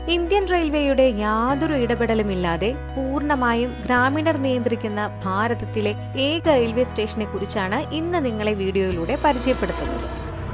Indian റെയിൽവേയുടെ യാതൊരു ഇടപെടലുമില്ലാതെ പൂർണ്ണമായും ഗ്രാമീണർ നിയന്ത്രിക്കുന്ന ഭാരതത്തിലെ ഏക റെയിൽവേ സ്റ്റേഷനെ കുറിച്ചാണ് ഇന്ന് നിങ്ങളെ വീഡിയോയിലൂടെ പരിചയപ്പെടുത്തുന്നത്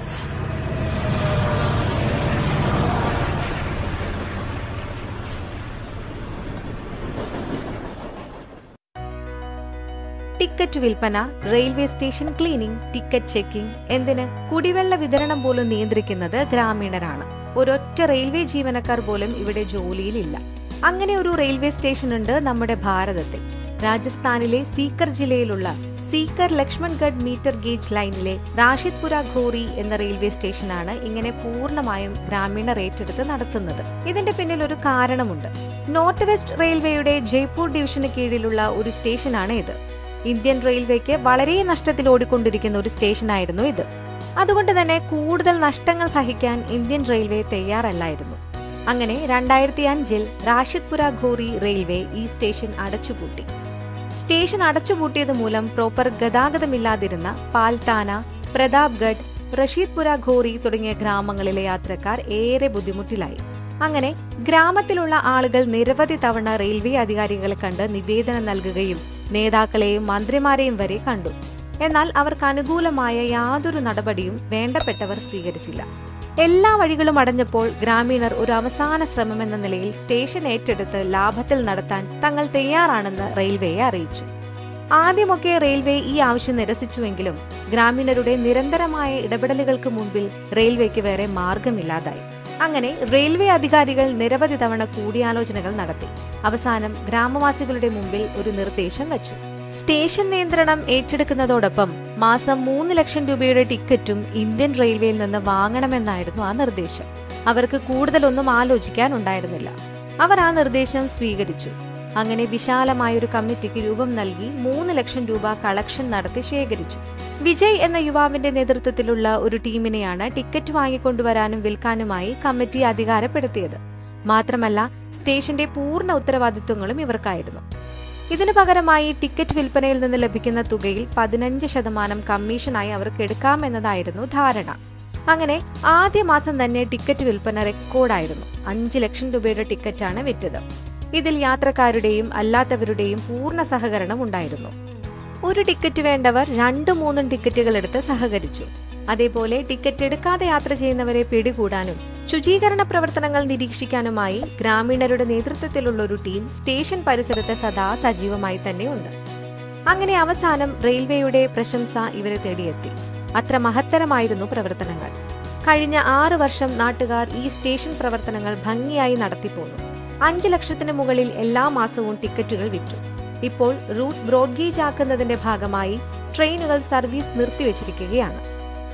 ടിക്കറ്റ് വിൽപ്പന railway station cleaning ticket checking എന്തിന് കുടിവെള്ള വിതരണം പോലും നിയന്ത്രിക്കുന്നത് ഗ്രാമീണരാണ് ഒരൊറ്റ റെയിൽവേ ജീവനക്കാർ പോലും ഇവിടെ ജോലിയിലില്ല അങ്ങനെ ഒരു റെയിൽവേ സ്റ്റേഷൻ ഉണ്ട് നമ്മുടെ ഭാരതത്തിൽ രാജസ്ഥാനിലെ സീക്കർ ജില്ലയിലുള്ള സീക്കർ ലക്ഷ്മൺഗഡ് മീറ്റർ ഗേജ് ലൈനിലെ റാഷിദ്പുര ഘോറി എന്ന റെയിൽവേ സ്റ്റേഷനാണ് ഇങ്ങനെ പൂർണ്ണമായും ഗ്രാമീണർ ഏറ്റെടുത്ത് നടത്തുന്നത് ഇതിന്റെ പിന്നിൽ ഒരു കാരണമുണ്ട് നോർത്ത് വെസ്റ്റ് റെയിൽവേയുടെ ജയ്പൂർ ഡിവിഷന് കീഴിലുള്ള ഒരു സ്റ്റേഷനാണ് ഇത് ഇന്ത്യൻ റെയിൽവേക്ക് വളരെ നഷ്ടത്തിൽ ഓടിക്കൊണ്ടിരിക്കുന്ന ഒരു സ്റ്റേഷനായിരുന്നു ഇത് അതുകൊണ്ട് തന്നെ കൂടുതൽ നഷ്ടങ്ങൾ സഹിക്കാൻ ഇന്ത്യൻ റെയിൽവേ തയ്യാറല്ലായിരുന്നു അങ്ങനെ രണ്ടായിരത്തി അഞ്ചിൽ റാഷിദ്പുര ഘോറി റെയിൽവേ ഈ സ്റ്റേഷൻ അടച്ചുപൂട്ടി സ്റ്റേഷൻ അടച്ചുപൂട്ടിയത് മൂലം പ്രോപ്പർ ഗതാഗതമില്ലാതിരുന്ന പാൽത്താന പ്രതാപ്ഗഡ് റഷീദ്പുര ഘോറി തുടങ്ങിയ ഗ്രാമങ്ങളിലെ യാത്രക്കാർ ഏറെ ബുദ്ധിമുട്ടിലായി അങ്ങനെ ഗ്രാമത്തിലുള്ള ആളുകൾ നിരവധി തവണ റെയിൽവേ അധികാരികളെ കണ്ട് നിവേദനം നൽകുകയും നേതാക്കളെയും മന്ത്രിമാരെയും വരെ കണ്ടു എന്നാൽ അവർക്ക് അനുകൂലമായ യാതൊരു നടപടിയും വേണ്ടപ്പെട്ടവർ സ്വീകരിച്ചില്ല എല്ലാ വഴികളും അടഞ്ഞപ്പോൾ ഗ്രാമീണർ ഒരു അവസാന ശ്രമമെന്ന നിലയിൽ സ്റ്റേഷൻ ഏറ്റെടുത്ത് ലാഭത്തിൽ നടത്താൻ തങ്ങൾ തയ്യാറാണെന്ന് റെയിൽവേയെ അറിയിച്ചു ആദ്യമൊക്കെ റെയിൽവേ ഈ ആവശ്യം നിരസിച്ചുവെങ്കിലും ഗ്രാമീണരുടെ നിരന്തരമായ ഇടപെടലുകൾക്ക് മുൻപിൽ റെയിൽവേക്ക് വേറെ മാർഗമില്ലാതായി അങ്ങനെ റെയിൽവേ അധികാരികൾ നിരവധി തവണ കൂടിയാലോചനകൾ നടത്തി അവസാനം ഗ്രാമവാസികളുടെ മുമ്പിൽ ഒരു നിർദ്ദേശം വച്ചു സ്റ്റേഷൻ നിയന്ത്രണം ഏറ്റെടുക്കുന്നതോടൊപ്പം മാസം മൂന്ന് ലക്ഷം രൂപയുടെ ടിക്കറ്റും ഇന്ത്യൻ റെയിൽവേയിൽ നിന്ന് വാങ്ങണമെന്നായിരുന്നു ആ നിർദ്ദേശം അവർക്ക് കൂടുതലൊന്നും ആലോചിക്കാനുണ്ടായിരുന്നില്ല അവർ ആ നിർദ്ദേശം സ്വീകരിച്ചു അങ്ങനെ വിശാലമായ ഒരു കമ്മിറ്റിക്ക് രൂപം നൽകി മൂന്ന് ലക്ഷം രൂപ കളക്ഷൻ നടത്തി ശേഖരിച്ചു വിജയ് എന്ന യുവാവിന്റെ നേതൃത്വത്തിലുള്ള ഒരു ടീമിനെയാണ് ടിക്കറ്റ് വാങ്ങിക്കൊണ്ടുവരാനും വിൽക്കാനുമായി കമ്മിറ്റി അധികാരപ്പെടുത്തിയത് മാത്രമല്ല സ്റ്റേഷന്റെ പൂർണ്ണ ഉത്തരവാദിത്വങ്ങളും ഇവർക്കായിരുന്നു ഇതിനു പകരമായി ടിക്കറ്റ് വിൽപ്പനയിൽ നിന്ന് ലഭിക്കുന്ന തുകയിൽ പതിനഞ്ച് ശതമാനം കമ്മീഷനായി അവർക്ക് എടുക്കാമെന്നതായിരുന്നു ധാരണ അങ്ങനെ ആദ്യ മാസം തന്നെ ടിക്കറ്റ് വിൽപ്പന റെക്കോർഡായിരുന്നു അഞ്ച് ലക്ഷം രൂപയുടെ ടിക്കറ്റാണ് വിറ്റത് ഇതിൽ യാത്രക്കാരുടെയും അല്ലാത്തവരുടെയും പൂർണ്ണ സഹകരണം ഉണ്ടായിരുന്നു ഒരു ടിക്കറ്റ് വേണ്ടവർ രണ്ടു മൂന്നും ടിക്കറ്റുകൾ എടുത്ത് സഹകരിച്ചു അതേപോലെ ടിക്കറ്റ് എടുക്കാതെ യാത്ര ചെയ്യുന്നവരെ പിടികൂടാനും ശുചീകരണ പ്രവർത്തനങ്ങൾ നിരീക്ഷിക്കാനുമായി ഗ്രാമീണരുടെ നേതൃത്വത്തിലുള്ള ഒരു ടീം സ്റ്റേഷൻ പരിസരത്ത് സദാ സജീവമായി തന്നെയുണ്ട് അങ്ങനെ അവസാനം റെയിൽവേയുടെ പ്രശംസ ഇവരെ തേടിയെത്തി അത്ര മഹത്തരമായിരുന്നു പ്രവർത്തനങ്ങൾ കഴിഞ്ഞ ആറു വർഷം നാട്ടുകാർ ഈ സ്റ്റേഷൻ പ്രവർത്തനങ്ങൾ ഭംഗിയായി നടത്തിപ്പോന്നു അഞ്ചു ലക്ഷത്തിന് മുകളിൽ എല്ലാ മാസവും ടിക്കറ്റുകൾ വിറ്റു ഇപ്പോൾ റൂട്ട് ബ്രോഡ്ഗേജ് ആക്കുന്നതിന്റെ ഭാഗമായി ട്രെയിനുകൾ സർവീസ് നിർത്തിവച്ചിരിക്കുകയാണ്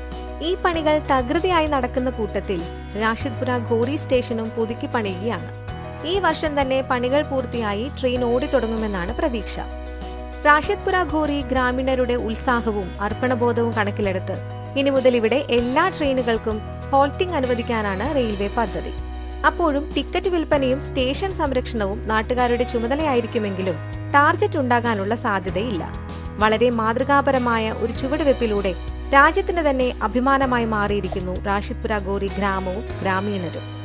ഈ പണികൾ തകൃതിയായി നടക്കുന്ന കൂട്ടത്തിൽ രാഷിദ്പുര ഘോറി സ്റ്റേഷനും പുതുക്കി പണിയുകയാണ് ഈ വർഷം തന്നെ പണികൾ പൂർത്തിയായി ട്രെയിൻ ഓടിത്തുടങ്ങുമെന്നാണ് പ്രതീക്ഷ റാഷിദ്പുര ഘോറി ഗ്രാമീണരുടെ ഉത്സാഹവും അർപ്പണബോധവും കണക്കിലെടുത്ത് ഇനി മുതൽ ഇവിടെ എല്ലാ ട്രെയിനുകൾക്കും ഹോൾട്ടിംഗ് അനുവദിക്കാനാണ് റെയിൽവേ പദ്ധതി അപ്പോഴും ടിക്കറ്റ് വിൽപ്പനയും സ്റ്റേഷൻ സംരക്ഷണവും നാട്ടുകാരുടെ ചുമതലയായിരിക്കുമെങ്കിലും ടാർജറ്റ് ഉണ്ടാകാനുള്ള സാധ്യതയില്ല വളരെ മാതൃകാപരമായ ഒരു ചുവടുവെപ്പിലൂടെ രാജ്യത്തിന് തന്നെ അഭിമാനമായി മാറിയിരിക്കുന്നു റാഷിദ്പുര ഗോറി ഗ്രാമവും ഗ്രാമീണരും